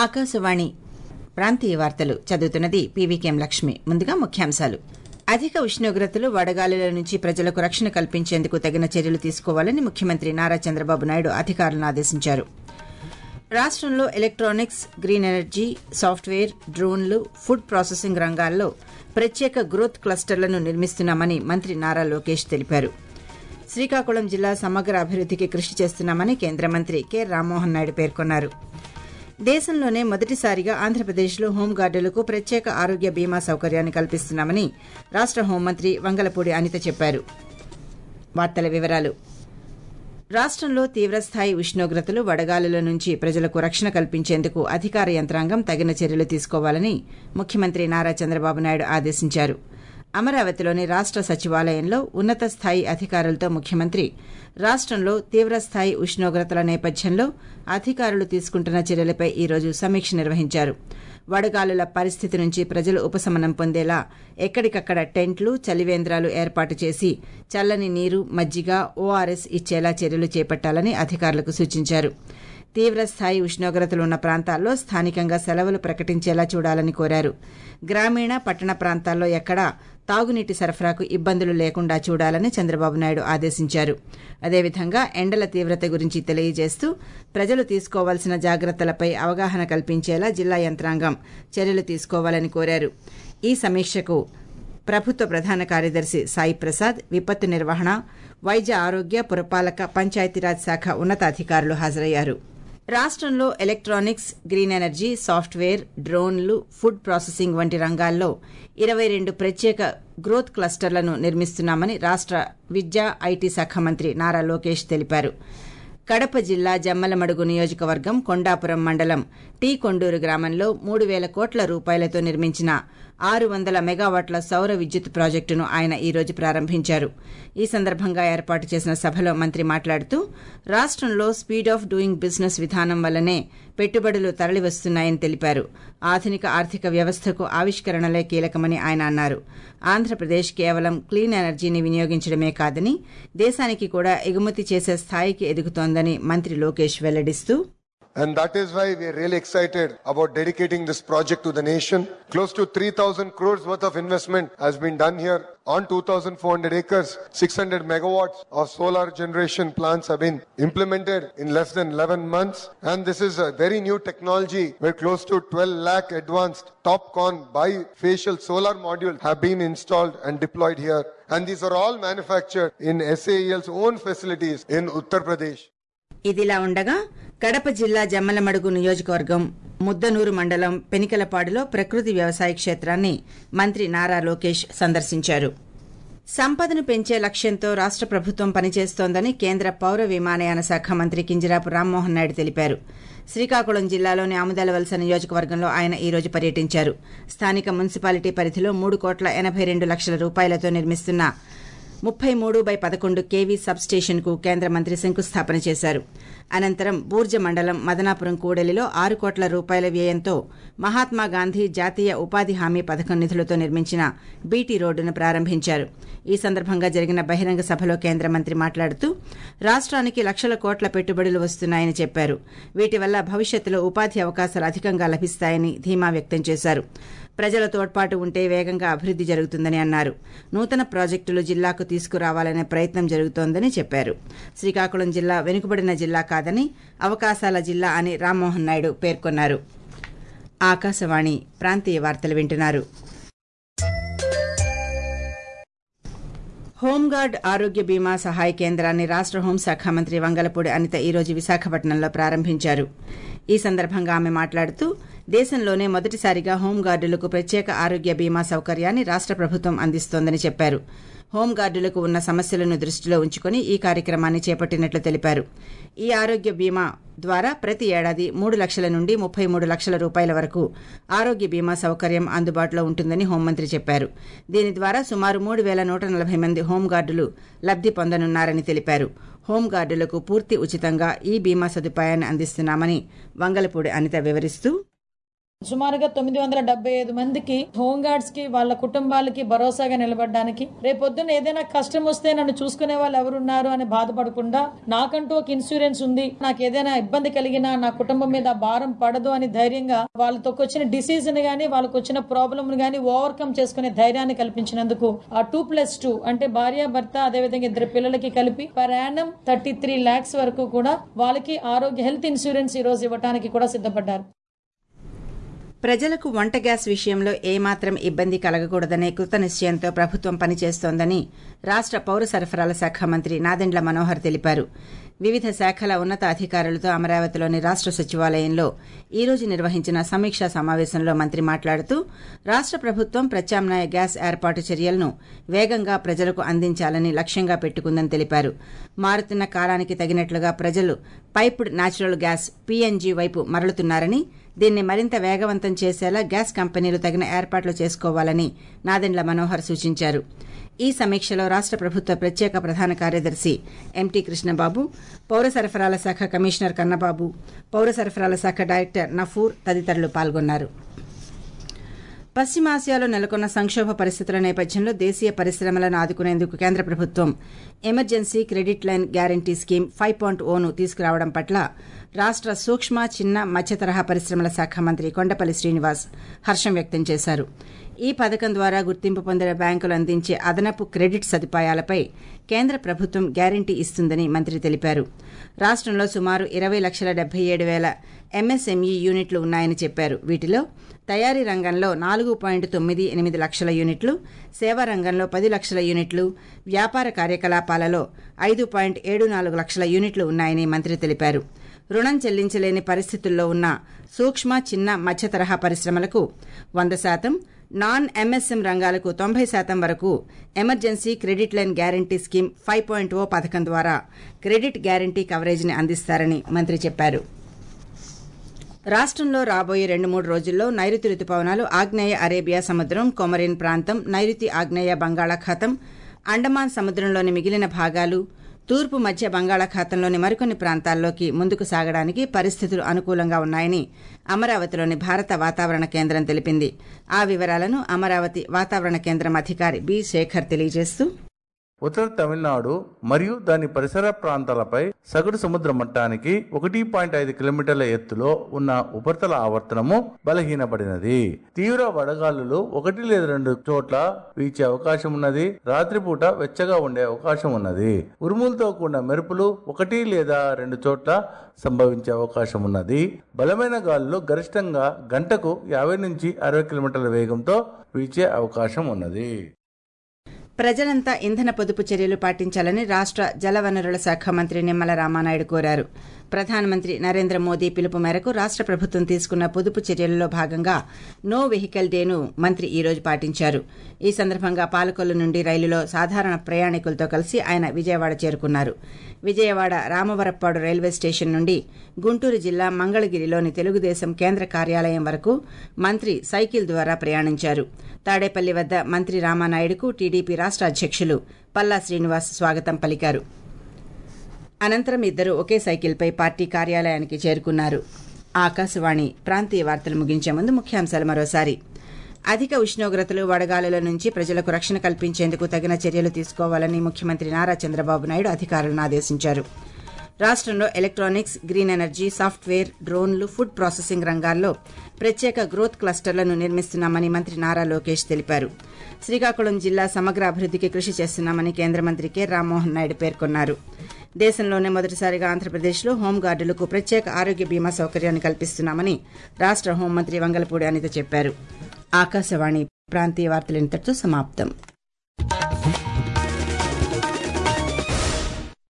ఆకాశవాణి ప్రాంతీయ వార్తలు చదువుతున్నది పీవీకేఎం లక్ష్మి ముందుగా ముఖ్యాంశాలు అధిక ఉష్ణోగ్రతలు వడగాలుల నుంచి ప్రజలకు రక్షణ కల్పించేందుకు తగిన చర్యలు తీసుకోవాలని ముఖ్యమంత్రి నారా చంద్రబాబు నాయుడు అధికారులను ఆదేశించారు రాష్టంలో ఎలక్ట్రానిక్స్ గ్రీన్ ఎనర్జీ సాఫ్ట్వేర్ డ్రోన్లు ఫుడ్ ప్రాసెసింగ్ రంగాల్లో ప్రత్యేక గ్రోత్ క్లస్టర్లను నిర్మిస్తున్నామని మంత్రి నారా లోకేష్ తెలిపారు శ్రీకాకుళం జిల్లా సమగ్ర అభివృద్దికి కృషి చేస్తున్నామని కేంద్ర మంత్రి కె రామ్మోహన్ నాయుడు పేర్కొన్నారు దేశంలోనే మొదటిసారిగా ఆంధ్రప్రదేశ్లో హోంగార్డులకు ప్రత్యేక ఆరోగ్య బీమా సౌకర్యాన్ని కల్పిస్తున్నామని రాష్ట హోంమంత్రి వంగలపూడి అనిత చెప్పారు వార్తల వివరాలు రాష్టంలో తీవ్రస్థాయి ఉష్ణోగ్రతలు వడగాలుల నుంచి ప్రజలకు రక్షణ కల్పించేందుకు అధికార యంత్రాంగం తగిన చర్యలు తీసుకోవాలని ముఖ్యమంత్రి నారా చంద్రబాబు నాయుడు ఆదేశించారు అమరావతిలోని రాష్ట సచివాలయంలో ఉన్నత స్థాయి అధికారులతో ముఖ్యమంత్రి రాష్టంలో తీవ్రస్థాయి ఉష్ణోగ్రతల నేపథ్యంలో అధికారులు తీసుకుంటున్న చర్యలపై ఈ రోజు సమీక్ష నిర్వహించారు వడగాలుల పరిస్థితి నుంచి ప్రజలు ఉపశమనం పొందేలా ఎక్కడికక్కడ టెంట్లు చలివేంద్రాలు ఏర్పాటు చేసి చల్లని నీరు మజ్జిగ ఓఆర్ఎస్ ఇచ్చేలా చర్యలు చేపట్టాలని అధికారులకు సూచించారు తీవ్రస్థాయి ఉష్ణోగ్రతలు ఉన్న ప్రాంతాల్లో స్థానికంగా సెలవులు ప్రకటించేలా చూడాలని కోరారు గ్రామీణ పట్టణ ప్రాంతాల్లో ఎక్కడా తాగునీటి సరఫరాకు ఇబ్బందులు లేకుండా చూడాలని చంద్రబాబు నాయుడు ఆదేశించారు అదేవిధంగా ఎండల తీవ్రత గురించి తెలియజేస్తూ ప్రజలు తీసుకోవాల్సిన జాగ్రత్తలపై అవగాహన కల్పించేలా జిల్లా యంత్రాంగం చర్యలు తీసుకోవాలని కోరారు ఈ సమీక్షకు ప్రభుత్వ ప్రధాన కార్యదర్శి సాయి ప్రసాద్ విపత్తు నిర్వహణ వైద్య ఆరోగ్య పురపాలక పంచాయతీరాజ్ శాఖ ఉన్నతాధికారులు హాజరయ్యారు రాష్టంలో ఎలక్ట్రానిక్స్ గ్రీన్ ఎనర్జీ సాఫ్ట్వేర్ డ్రోన్లు ఫుడ్ ప్రాసెసింగ్ వంటి రంగాల్లో ఇరవై రెండు ప్రత్యేక గ్రోత్ క్లస్టర్లను నిర్మిస్తున్నామని రాష్ట విద్యా ఐటీ శాఖ మంత్రి నారా లోకేష్ తెలిపారు కడప జిల్లా జమ్మలమడుగు నియోజకవర్గం కొండాపురం మండలం టీ కొండూరు గ్రామంలో మూడు వేల కోట్ల రూపాయలతో నిర్మించిన ఆరు వందల మెగావాట్ల సౌర విద్యుత్ ప్రాజెక్టును ఆయన ఈ రోజు ప్రారంభించారు ఈ సందర్భంగా ఏర్పాటు చేసిన సభలో మంత్రి మాట్లాడుతూ రాష్టంలో స్పీడ్ ఆఫ్ డూయింగ్ బిజినెస్ విధానం వల్లనే పెట్టుబడులు తరలివస్తున్నాయని తెలిపారు ఆధునిక ఆర్థిక వ్యవస్థకు ఆవిష్కరణలే కీలకమని ఆయన అన్నారు ఆంధ్రప్రదేశ్ కేవలం క్లీన్ ఎనర్జీని వినియోగించడమే కాదని దేశానికి కూడా ఎగుమతి చేసే స్థాయికి ఎదుగుతోందని మంత్రి Lokesh వెల్లడిస్తూ And that is why we are really excited about dedicating this project to the nation. Close to 3,000 crores worth of investment has been done here on 2,400 acres. 600 megawatts of solar generation plants have been implemented in less than 11 months. And this is a very new technology where close to 12 lakh advanced TopCon bifacial solar modules have been installed and deployed here. And these are all manufactured in SAEL's own facilities in Uttar Pradesh. ఇదిలా ఉండగా కడప జిల్లా జమ్మలమడుగు నియోజకవర్గం ముద్దనూరు మండలం పెనికలపాడులో ప్రకృతి వ్యవసాయ క్షేత్రాన్ని మంత్రి నారా లోకేష్ సందర్శించారు సంపదను పెంచే లక్ష్యంతో రాష్ట ప్రభుత్వం పనిచేస్తోందని కేంద్ర పౌర విమానయాన శాఖ మంత్రి కింజరాపు రామ్మోహన్ నాయుడు తెలిపారు శ్రీకాకుళం జిల్లాలోని ఆముదాలవలస నియోజకవర్గంలో ఆయన ఈ రోజు పర్యటించారు స్థానిక మున్సిపాలిటీ పరిధిలో మూడు కోట్ల ఎనబై రెండు లక్షల రూపాయలతో నిర్మిస్తున్న ముప్పై మూడు బై పదకొండు కేవీ సబ్ స్టేషన్కు కేంద్ర మంత్రి శంకుస్థాపన చేశారు అనంతరం బూర్జ మండలం మదనాపురం కూడలిలో ఆరు కోట్ల రూపాయల వ్యయంతో మహాత్మా గాంధీ జాతీయ ఉపాధి హామీ పథకం నిధులతో నిర్మించిన బీటీ రోడ్డును ప్రారంభించారు ఈ సందర్భంగా జరిగిన బహిరంగ సభలో కేంద్ర మంత్రి మాట్లాడుతూ రాష్ట్రానికి లక్షల కోట్ల పెట్టుబడులు వస్తున్నాయని చెప్పారు వీటి వల్ల భవిష్యత్తులో ఉపాధి అవకాశాలు అధికంగా లభిస్తాయని ధీమా వ్యక్తం చేశారు ప్రజల తోడ్పాటు ఉంటే వేగంగా అభివృద్ది జరుగుతుందని అన్నారు నూతన ప్రాజెక్టులు జిల్లాకు తీసుకురావాలనే ప్రయత్నం జరుగుతోందని చెప్పారు శ్రీకాకుళం జిల్లా వెనుకబడిన జిల్లా కాదని అవకాశాల జిల్లా అని రామ్మోహన్ నాయుడు పేర్కొన్నారు ఆకాశవాణి ప్రాంతీయ వార్తలు వింటున్నారు హోంగార్డ్ ఆరోగ్య బీమా సహాయ కేంద్రాన్ని రాష్ట హోంశాఖ మంత్రి వంగలపూడి అనిత ఈ రోజు విశాఖపట్నంలో ప్రారంభించారు ఈ సందర్భంగా ఆమె మాట్లాడుతూ దేశంలోనే మొదటిసారిగా హోంగార్డులకు ప్రత్యేక ఆరోగ్య బీమా సౌకర్యాన్ని రాష్ట ప్రభుత్వం అందిస్తోందని చెప్పారు హోంగార్డులకు ఉన్న సమస్యలను దృష్టిలో ఉంచుకుని ఈ కార్యక్రమాన్ని చేపట్టినట్లు తెలిపారు ఈ ఆరోగ్య బీమా ద్వారా ప్రతి ఏడాది మూడు లక్షల నుండి ముప్పై మూడు లక్షల రూపాయల వరకు ఆరోగ్య బీమా సౌకర్యం అందుబాటులో ఉంటుందని హోంమంత్రి చెప్పారు దీని ద్వారా సుమారు మూడు వేల నూట నలభై మంది హోంగార్డులు లబ్ది పొందనున్నారని తెలిపారు హోంగార్డులకు పూర్తి ఉచితంగా ఈ బీమా సదుపాయాన్ని అందిస్తున్నామని వంగలపూడి అనిత వివరిస్తూ సుమారుగా తొమ్మిది వందల డెబ్బై ఐదు మందికి హోమ్ గార్డ్స్ కి వాళ్ళ కుటుంబాలకి భరోసాగా నిలబడడానికి రేపొద్దున ఏదైనా కష్టం వస్తే నన్ను చూసుకునే వాళ్ళు ఎవరున్నారు అని బాధపడకుండా నాకంటూ ఒక ఇన్సూరెన్స్ ఉంది నాకు ఏదైనా ఇబ్బంది కలిగినా నా కుటుంబం మీద ఆ భారం పడదు అని ధైర్యంగా వాళ్ళతో వచ్చిన డిసీజ్ ని గానీ వాళ్ళకి వచ్చిన ప్రాబ్లమ్ ని గానీ ఓవర్కమ్ చేసుకునే ధైర్యాన్ని కల్పించినందుకు ఆ టూ ప్లస్ టూ అంటే భార్య భర్త అదేవిధంగా ఇద్దరు పిల్లలకి కలిపి per annum thirty three lakhs వరకు కూడా వాళ్ళకి ఆరోగ్య హెల్త్ ఇన్సూరెన్స్ ఈ రోజు ఇవ్వడానికి కూడా సిద్ధపడ్డారు ప్రజలకు వంట గ్యాస్ విషయంలో ఏమాత్రం ఇబ్బంది కలగకూడదనే కృత నిశ్చయంతో ప్రభుత్వం పనిచేస్తోందని రాష్ట పౌర సరఫరాల శాఖ మంత్రి నాదెండ్ల మనోహర్ తెలిపారు వివిధ శాఖల ఉన్నత అధికారులతో అమరావతిలోని రాష్ట సచివాలయంలో ఈ రోజు నిర్వహించిన సమీక్షా సమావేశంలో మంత్రి మాట్లాడుతూ రాష్ట ప్రభుత్వం ప్రత్యామ్నాయ గ్యాస్ ఏర్పాటు చర్యలను వేగంగా ప్రజలకు అందించాలని లక్ష్యంగా పెట్టుకుందని తెలిపారు మారుతున్న కాలానికి తగినట్లుగా ప్రజలు పైప్డ్ నాచురల్ గ్యాస్ పీఎన్జీ వైపు మరలుతున్నారని దీన్ని మరింత వేగవంతం చేసేలా గ్యాస్ కంపెనీలు తగిన ఏర్పాట్లు చేసుకోవాలని నాదెండ్ల మనోహర్ సూచించారు ఈ సమీక్షలో రాష్ట ప్రభుత్వ ప్రత్యేక ప్రధాన కార్యదర్శి ఎంటీ కృష్ణబాబు పౌర సరఫరాల శాఖ కమిషనర్ కన్నబాబు పౌర సరఫరాల శాఖ డైరెక్టర్ నఫూర్ తదితరులు పాల్గొన్నారు పశ్చిమాసియాలో నెలకొన్న సంక్షోభ పరిస్థితుల నేపథ్యంలో దేశీయ పరిశ్రమలను ఆదుకునేందుకు కేంద్ర ప్రభుత్వం emergency credit line guarantee scheme five point o తీసుకురావడం పట్ల రాష్ట సూక్ష్మ చిన్న మధ్య తరహా పరిశ్రమల శాఖ మంత్రి కొండపల్లి శ్రీనివాస్ హర్షం వ్యక్తం చేశారు ఈ పథకం ద్వారా గుర్తింపు పొందిన బ్యాంకులు అందించే అదనపు క్రెడిట్ సదుపాయాలపై కేంద్ర ప్రభుత్వం గ్యారంటీ ఇస్తుందని మంత్రి తెలిపారు రాష్టంలో సుమారు ఇరవై లక్షల డెబ్బై ఏడు వేల ఎంఎస్ఎంఈ యూనిట్లు ఉన్నాయని చెప్పారు వీటిలో తయారీ రంగంలో నాలుగు పాయింట్ తొమ్మిది ఎనిమిది లక్షల యూనిట్లు సేవా రంగంలో పది లక్షల యూనిట్లు వ్యాపార కార్యకలాపాలలో ఐదు పాయింట్ ఏడు నాలుగు లక్షల యూనిట్లు ఉన్నాయని మంత్రి తెలిపారు రుణం చెల్లించలేని పరిస్థితుల్లో ఉన్న సూక్ష్మ చిన్న మధ్య తరహా పరిశ్రమలకు వంద శాతం నాన్ ఎంఎస్ఎం రంగాలకు తొంభై శాతం వరకు emergency credit line guarantee scheme five point o పథకం ద్వారా క్రెడిట్ గ్యారంటీ కవరేజీని అందిస్తారని మంత్రి చెప్పారు రాష్టంలో రాబోయే రెండు మూడు రోజుల్లో నైరుతి రుతుపవనాలు ఆగ్నేయ అరేబియా సముద్రం కొమరిన్ ప్రాంతం నైరుతి ఆగ్నేయ బంగాళాఖాతం అండమాన్ సముద్రంలోని మిగిలిన భాగాలు తూర్పు మధ్య బంగాళాఖాతంలోని మరికొన్ని ప్రాంతాల్లోకి ముందుకు సాగడానికి పరిస్థితులు అనుకూలంగా ఉన్నాయని అమరావతిలోని భారత వాతావరణ కేంద్రం తెలిపింది ఆ వివరాలను అమరావతి వాతావరణ కేంద్రం అధికారి బి శేఖర్ తెలియజేస్తూ ఉత్తర తమిళనాడు మరియు దాని పరిసర ప్రాంతాలపై సగటు సముద్ర మట్టానికి ఒకటి పాయింట్ ఐదు కిలోమీటర్ల ఎత్తులో ఉన్న ఉపరితల ఆవర్తనము బలహీనపడినది తీవ్ర వడగాలులు ఒకటి లేదా రెండు చోట్ల వీచే అవకాశం ఉన్నది రాత్రిపూట వెచ్చగా ఉండే అవకాశం ఉన్నది ఉరుములతో కూడిన మెరుపులు ఒకటి లేదా రెండు చోట్ల సంభవించే అవకాశం ఉన్నది బలమైన గాలులు గరిష్టంగా గంటకు యాభై నుంచి అరవై కిలోమీటర్ల వేగంతో వీచే అవకాశం ఉన్నది ప్రజలంతా ఇంధన పొదుపు చర్యలు పాటించాలని రాష్ట జలవనరుల శాఖ మంత్రి నిమ్మల రామానాయుడు కోరారు ప్రధానమంత్రి నరేంద్ర మోదీ పిలుపు మేరకు రాష్ట ప్రభుత్వం తీసుకున్న పొదుపు చర్యలలో భాగంగా నో వెహికల్ డేను మంత్రి ఈ రోజు పాటించారు ఈ సందర్భంగా పాలకొల్లు నుండి రైలులో సాధారణ ప్రయాణికులతో కలిసి ఆయన విజయవాడ చేరుకున్నారు విజయవాడ రామవరప్పాడు రైల్వే స్టేషన్ నుండి గుంటూరు జిల్లా మంగళగిరిలోని తెలుగుదేశం కేంద్ర కార్యాలయం వరకు మంత్రి సైకిల్ ద్వారా ప్రయాణించారు తాడేపల్లి వద్ద మంత్రి రామానాయుడుకు టీడీపీ రాష్ట అధ్యక్షులు పల్లా శ్రీనివాస్ స్వాగతం పలికారు అనంతరం ఇద్దరు ఒకే సైకిల్పై పార్టీ కార్యాలయానికి చేరుకున్నారు ఆకాశవాణి ప్రాంతీయ వార్తలు ముగించే ముందు ముఖ్యాంశాలు మరోసారి అధిక ఉష్ణోగ్రతలు వడగాలుల నుంచి ప్రజలకు రక్షణ కల్పించేందుకు తగిన చర్యలు తీసుకోవాలని ముఖ్యమంత్రి నారా చంద్రబాబు నాయుడు అధికారులను ఆదేశించారు రాష్టంలో ఎలక్ట్రానిక్స్ గ్రీన్ ఎనర్జీ సాఫ్ట్వేర్ డ్రోన్లు ఫుడ్ ప్రాసెసింగ్ రంగాల్లో ప్రత్యేక గ్రోత్ క్లస్టర్లను నిర్మిస్తున్నామని మంత్రి నారా లోకేష్ తెలిపారు శ్రీకాకుళం జిల్లా సమగ్ర అభివృద్దికి కృషి చేస్తున్నామని కేంద్ర మంత్రి కె రామ్మోహన్ నాయుడు పేర్కొన్నారు దేశంలోనే మొదటిసారిగా ఆంధ్రప్రదేశ్లో హోంగార్డులకు ప్రత్యేక ఆరోగ్య బీమా సౌకర్యాన్ని కల్పిస్తున్నామని రాష్ట హోంమంత్రి వంగలపూడి అనిత చెప్పారు ఆకాశవాణి ప్రాంతీయ వార్తలు ఇంతటితో సమాప్తం